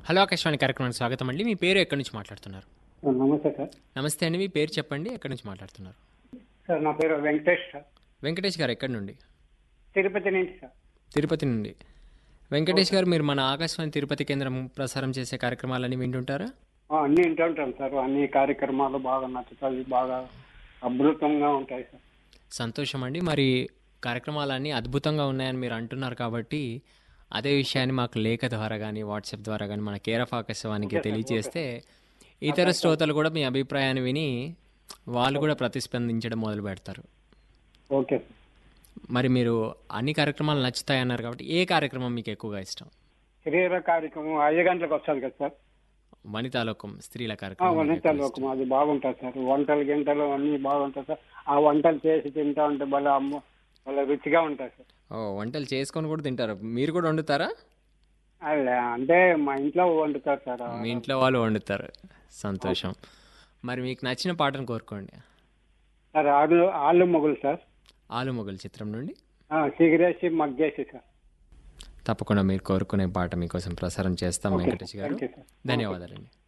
hello Akashvani కార్యక్రమానికి స్వాగతం అండి మీ పేరు ఎక్కడి నుంచి మాట్లాడుతున్నారు నమస్తే సార్ నమస్తే అండి మీ పేరు చెప్పండి ఎక్కడి నుంచి మాట్లాడుతున్నారు సార్ నా పేరు వెంకటేష్ సార్ వెంకటేష్ గారు ఎక్కడి నుండి తిరుపతి నుంచి సార్ తిరుపతి నుండి వెంకటేష్ గారు మీరు మన ఆకాశవాణి తిరుపతి కేంద్రం ప్రసారం చేసే కార్యక్రమాలన్నీ వింటుంటారా ఆ, అన్నీ వింటూ ఉంటాం సార్ అన్ని కార్యక్రమాలు బాగా నచ్చుతాయి బాగా అద్భుతంగా ఉంటాయి సార్ సంతోషం అండి మరి కార్యక్రమాలన్నీ అద్భుతంగా ఉన్నాయని మీరు అంటున్నారు కాబట్టి అదే విషయాన్ని మాకు లేఖ ద్వారా కానీ వాట్సాప్ ద్వారా కానీ మన కేర్ ఆఫ్ ఆకాశవాణికి తెలియజేస్తే ఇతర శ్రోతలు కూడా మీ అభిప్రాయాన్ని విని వాళ్ళు కూడా ప్రతిస్పందించడం మొదలు పెడతారు ఓకే సార్ మరి మీరు అన్ని కార్యక్రమాలు నచ్చుతాయి అన్నారు కాబట్టి ఏ కార్యక్రమం మీకు ఎక్కువగా ఇష్టం శరీర కార్యక్రమం ఐదు గంటలకు వస్తుంది కదా సార్ వనితాలోకం స్త్రీల ఆ, కార్యక్రమం మీకు వంటలు ఎక్కువ ఒక అది బాగుంటుంది సార్ వంటలు గింటలు అన్నీ బాగుంటాయి సార్ ఆ వంటలు చేసి తింటా ఉంటే భలే అమ్మ భలే రుచిగా ఉంటాయి సార్ ఓ వంటలు చేసుకొని కూడా తింటారు మీరు కూడా వండుతారా అదే అంటే మా ఇంట్లో వండుతారు సార్ మీ ఇంట్లో వాళ్ళు వండుతారు సంతోషం మరి మీకు నచ్చిన పాటను కోరుకోండి సార్ ఆలు ఆలు మొగులు సార్ ఆలు మొగలు చిత్రం నుండి ఆ, సిగరేసి మగ్గేసి సార్ తప్పకుండా మీరు కోరుకునే పాట మీకోసం ప్రసారం చేస్తాం వెంకటేష్ గారు థ్యాంక్ యూ సార్ ధన్యవాదాలండి